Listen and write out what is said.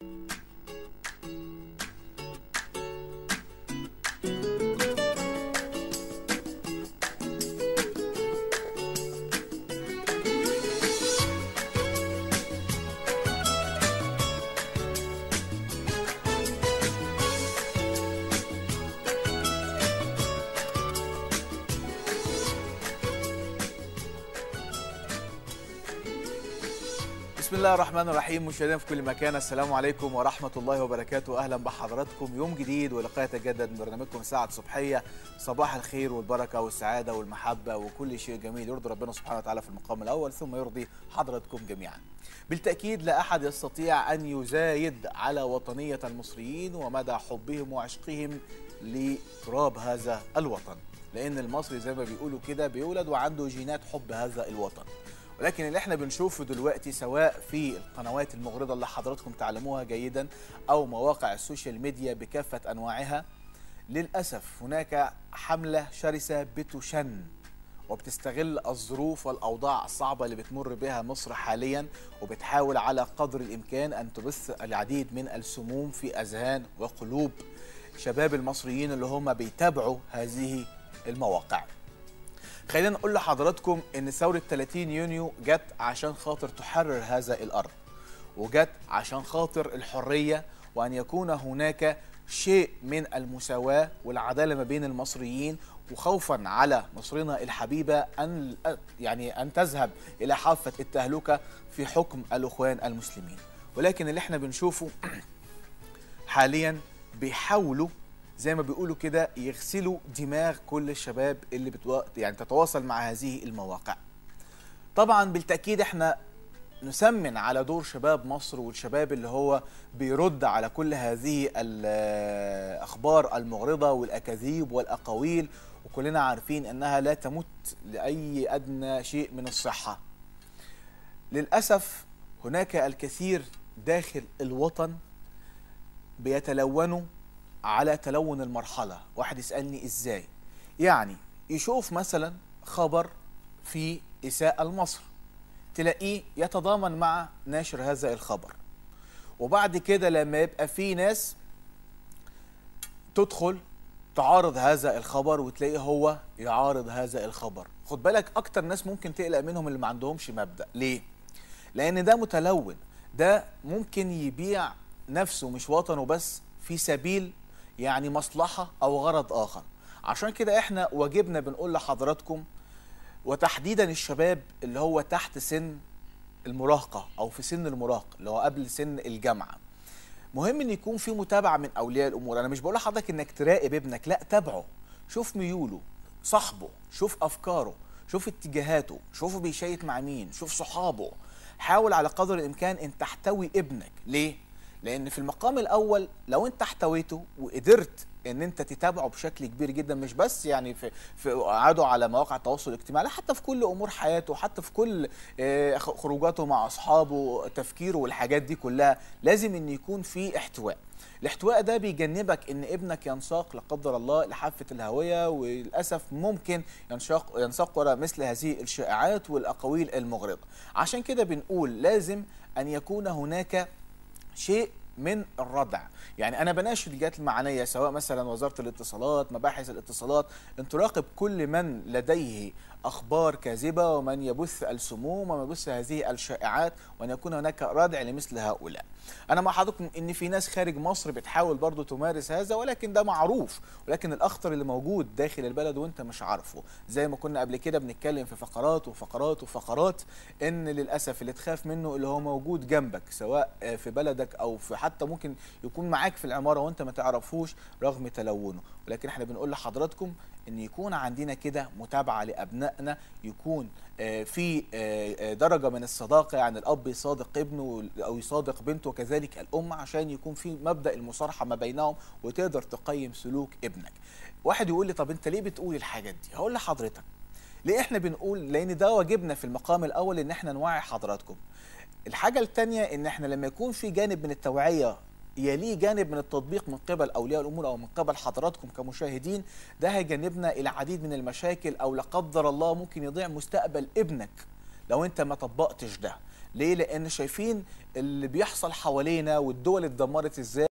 بسم الله الرحمن الرحيم مشاهدينا في كل مكان السلام عليكم ورحمة الله وبركاته أهلا بحضراتكم يوم جديد ولقاء يتجدد من برنامجكم ساعة صبحية صباح الخير والبركة والسعادة والمحبة وكل شيء جميل يرضي ربنا سبحانه وتعالى في المقام الأول ثم يرضي حضراتكم جميعا بالتأكيد لا أحد يستطيع أن يزايد على وطنية المصريين ومدى حبهم وعشقهم لتراب هذا الوطن لأن المصري زي ما بيقولوا كده بيولد وعنده جينات حب هذا الوطن ولكن اللي احنا بنشوفه دلوقتي سواء في القنوات المغرضة اللي حضراتكم تعلموها جيدا أو مواقع السوشيال ميديا بكافة أنواعها للأسف هناك حملة شرسة بتشن وبتستغل الظروف والأوضاع الصعبة اللي بتمر بها مصر حاليا وبتحاول على قدر الإمكان أن تبث العديد من السموم في أذهان وقلوب شباب المصريين اللي هم بيتابعوا هذه المواقع خلينا نقول لحضراتكم ان ثوره 30 يونيو جت عشان خاطر تحرر هذا الارض وجت عشان خاطر الحريه وان يكون هناك شيء من المساواه والعداله ما بين المصريين وخوفا على مصرنا الحبيبه ان يعني ان تذهب الى حافه التهلكه في حكم الاخوان المسلمين ولكن اللي احنا بنشوفه حاليا بيحاولوا زي ما بيقولوا كده يغسلوا دماغ كل الشباب اللي بتو... يعني تتواصل مع هذه المواقع طبعا بالتاكيد احنا نسمن على دور شباب مصر والشباب اللي هو بيرد على كل هذه الاخبار المغرضه والاكاذيب والاقاويل وكلنا عارفين انها لا تمت لاي ادنى شيء من الصحه للاسف هناك الكثير داخل الوطن بيتلونوا على تلون المرحلة واحد يسألني إزاي يعني يشوف مثلا خبر في إساءة لمصر تلاقيه يتضامن مع ناشر هذا الخبر وبعد كده لما يبقى في ناس تدخل تعارض هذا الخبر وتلاقيه هو يعارض هذا الخبر خد بالك أكتر ناس ممكن تقلق منهم اللي ما عندهمش مبدأ ليه؟ لأن ده متلون ده ممكن يبيع نفسه مش وطنه بس في سبيل يعني مصلحة أو غرض آخر عشان كده إحنا واجبنا بنقول لحضراتكم وتحديدا الشباب اللي هو تحت سن المراهقة أو في سن المراهقة اللي هو قبل سن الجامعة مهم إن يكون في متابعة من أولياء الأمور أنا مش بقول لحضرتك إنك تراقب ابنك لا تابعه شوف ميوله صاحبه شوف أفكاره شوف اتجاهاته شوفه بيشيت مع مين شوف صحابه حاول على قدر الإمكان أن تحتوي ابنك ليه؟ لان في المقام الاول لو انت احتويته وقدرت ان انت تتابعه بشكل كبير جدا مش بس يعني في في قعده على مواقع التواصل الاجتماعي لا حتى في كل امور حياته حتى في كل خروجاته مع اصحابه تفكيره والحاجات دي كلها لازم ان يكون في احتواء الاحتواء ده بيجنبك ان ابنك ينساق لا قدر الله لحافه الهويه وللاسف ممكن ينشاق ينساق وراء مثل هذه الشائعات والاقاويل المغرضه عشان كده بنقول لازم ان يكون هناك شيء من الردع يعني انا بناشد الجهات المعنيه سواء مثلا وزاره الاتصالات مباحث الاتصالات ان تراقب كل من لديه اخبار كاذبه ومن يبث السموم ومن يبث هذه الشائعات وان يكون هناك ردع لمثل هؤلاء انا مع حضراتكم ان في ناس خارج مصر بتحاول برضو تمارس هذا ولكن ده معروف ولكن الاخطر اللي موجود داخل البلد وانت مش عارفه زي ما كنا قبل كده بنتكلم في فقرات وفقرات وفقرات ان للاسف اللي تخاف منه اللي هو موجود جنبك سواء في بلدك او في حتى ممكن يكون معاك في العماره وانت ما تعرفوش رغم تلونه ولكن احنا بنقول لحضراتكم ان يكون عندنا كده متابعه لابنائنا يكون في درجه من الصداقه يعني الاب يصادق ابنه او يصادق بنته وكذلك الام عشان يكون في مبدا المصارحه ما بينهم وتقدر تقيم سلوك ابنك. واحد يقول لي طب انت ليه بتقول الحاجات دي؟ هقول لحضرتك ليه احنا بنقول لان ده واجبنا في المقام الاول ان احنا نوعي حضراتكم. الحاجه الثانيه ان احنا لما يكون في جانب من التوعيه يليه جانب من التطبيق من قبل اولياء الامور او من قبل حضراتكم كمشاهدين ده هيجنبنا العديد من المشاكل او لا قدر الله ممكن يضيع مستقبل ابنك لو انت ما طبقتش ده ليه لان شايفين اللي بيحصل حوالينا والدول اتدمرت ازاي